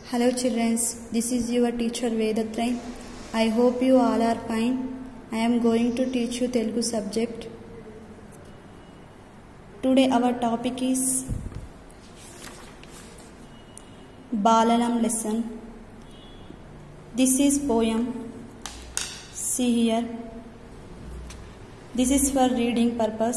Hello children, this is your teacher Vedatrai. I hope you all are fine. I am going to teach you Telugu subject. Today our topic is Balalam lesson. This is poem. See here. This is for reading purpose.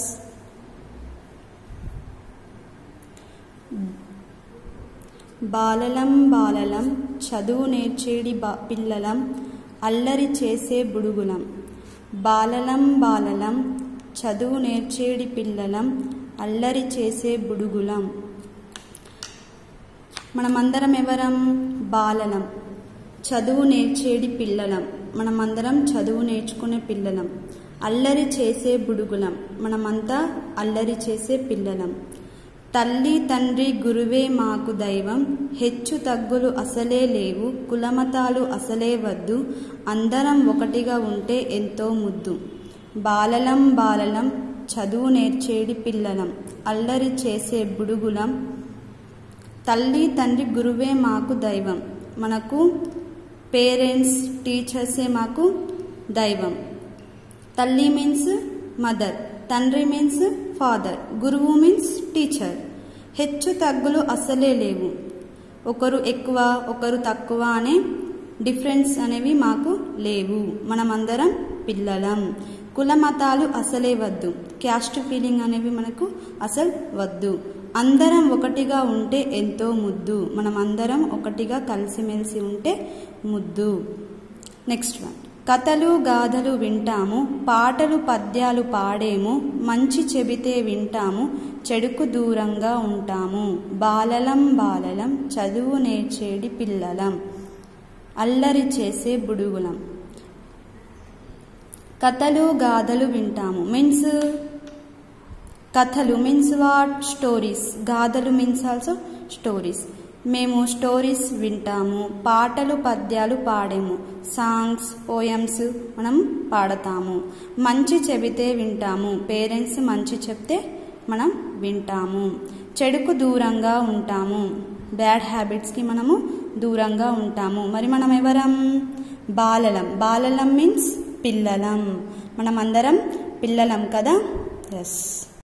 బాలలం బాలలం చదువు నేర్చేడి బా పిల్లలం అల్లరి చేసే బుడుగులం బాలలం బాలలం చదువు నేర్చేడి పిల్లలం అల్లరి చేసే బుడుగులం మనమందరం ఎవరం బాలలం చదువు నేర్చేడి పిల్లలం మనమందరం చదువు నేర్చుకునే పిల్లలం అల్లరి చేసే బుడుగులం మనమంతా అల్లరి చేసే పిల్లలం తల్లి తండ్రి గురువే మాకు దైవం హెచ్చు తగ్గులు అసలే లేవు కులమతాలు అసలే వద్దు అందరం ఒకటిగా ఉంటే ఎంతో ముద్దు బాలలం బాలలం చదువు నేర్చేడి పిల్లలం అల్లరి చేసే బుడుగులం తల్లి తండ్రి గురువే మాకు దైవం మనకు పేరెంట్స్ టీచర్సే మాకు దైవం తల్లి మీన్స్ మదర్ తండ్రి మీన్స్ ఫాదర్ గురువు మీన్స్ టీచర్ హెచ్చు తగ్గులు అసలే లేవు ఒకరు ఎక్కువ ఒకరు తక్కువ అనే డిఫరెన్స్ అనేవి మాకు లేవు మనమందరం పిల్లలం కుల మతాలు అసలే వద్దు క్యాస్ట్ ఫీలింగ్ అనేవి మనకు అసలు వద్దు అందరం ఒకటిగా ఉంటే ఎంతో ముద్దు మనం అందరం ఒకటిగా కలిసిమెలిసి ఉంటే ముద్దు నెక్స్ట్ వన్ కథలు గాథలు వింటాము పాటలు పద్యాలు పాడేము మంచి చెబితే వింటాము చెడుకు దూరంగా ఉంటాము బాలలం బాలలం చదువు నేర్చేడి పిల్లలం అల్లరి చేసే బుడుగులం కథలు గాథలు వింటాము మీన్స్ కథలు మీన్స్ వాట్ స్టోరీస్ గాథలు మీన్స్ ఆల్సో స్టోరీస్ మేము స్టోరీస్ వింటాము పాటలు పద్యాలు పాడేము సాంగ్స్ పోయమ్స్ మనం పాడతాము మంచి చెబితే వింటాము పేరెంట్స్ మంచి చెప్తే మనం వింటాము చెడుకు దూరంగా ఉంటాము బ్యాడ్ హ్యాబిట్స్కి మనము దూరంగా ఉంటాము మరి మనం ఎవరం బాలలం బాలలం మీన్స్ పిల్లలం మనమందరం పిల్లలం కదా ఎస్